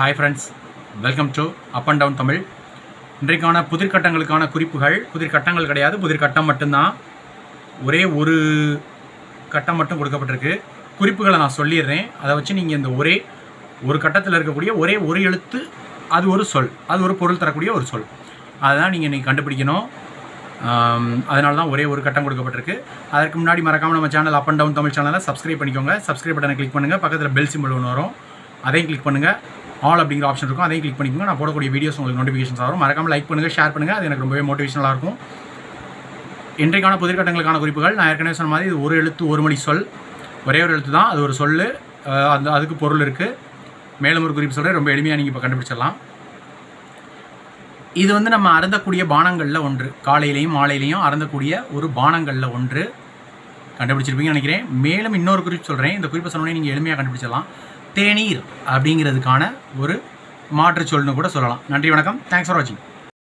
hi friends welcome to up and down Tamil இன்றைக்கான புதிர்கட்டங்களுக்கான குறிப்புகள் புதிர்கட்டங்கள் கிடையாது புதிர்கட்டம் மட்டும்தான் ஒரே ஒரு கட்டம் மட்டும் கொடுக்கப்பட்டிருக்கு குறிப்புகளை நான் சொல்லிடுறேன் அதை வச்சு நீங்கள் இந்த ஒரே ஒரு கட்டத்தில் இருக்கக்கூடிய ஒரே ஒரு எழுத்து அது ஒரு சொல் அது ஒரு பொருள் தரக்கூடிய ஒரு சொல் அதுதான் நீங்கள் இன்றைக்கி கண்டுபிடிக்கணும் அதனால தான் ஒரே ஒரு கட்டம் கொடுக்கப்பட்டிருக்கு அதற்கு முன்னாடி மறக்காமல் நம்ம channel up and down Tamil சேனலை சப்ஸ்கிரைப் பண்ணிக்கோங்க சப்ஸ்கிரைப் பட்டனை கிளிக் பண்ணுங்கள் பக்கத்தில் பெல் சிம்பிள் ஒன்று வரும் அதையும் கிளிக் பண்ணுங்கள் ஆல் அப்படிங்கிற ஆப்ஷன் இருக்கும் அதையும் கிளிக் பண்ணிக்கோங்க நான் போடக்கூடிய வீடியோஸ் உங்களுக்கு நோட்டிஃபிகேஷன்ஸ் வரும் மறக்காமல் லைக் பண்ணுங்கள் ஷேர் பண்ணுங்கள் அது எனக்கு ரொம்பவே மோட்டிவேஷனலாக இருக்கும் இன்றைக்கான புதிர்கட்டங்களுக்கான குறிப்புகள் நான் ஏற்கனவே சொன்ன மாதிரி இது ஒரு எழுத்து ஒரு மொழி சொல் ஒரே ஒரு எழுத்து தான் அது ஒரு சொல் அஹ் அந்த அதுக்கு பொருள் இருக்குது மேலும் ஒரு குறிப்பு சொல்கிறேன் ரொம்ப எளிமையாக நீங்கள் இப்போ கண்டுபிடிச்சிடலாம் இது வந்து நம்ம அருந்தக்கூடிய பானங்களில் ஒன்று காலையிலையும் மாலையிலையும் அருந்தக்கூடிய ஒரு பானங்களில் ஒன்று கண்டுபிடிச்சிருப்பீங்கன்னு நினைக்கிறேன் மேலும் இன்னொரு குறிப்பு சொல்கிறேன் இந்த குறிப்பை சொன்னோடனே நீங்கள் எளிமையாக கண்டுபிடிச்சிடலாம் தேநீர் அப்படிங்கிறதுக்கான ஒரு மாற்றுச் சொல்னு கூட சொல்லலாம் நன்றி வணக்கம் தேங்க்ஸ் ஃபார் வாட்சிங்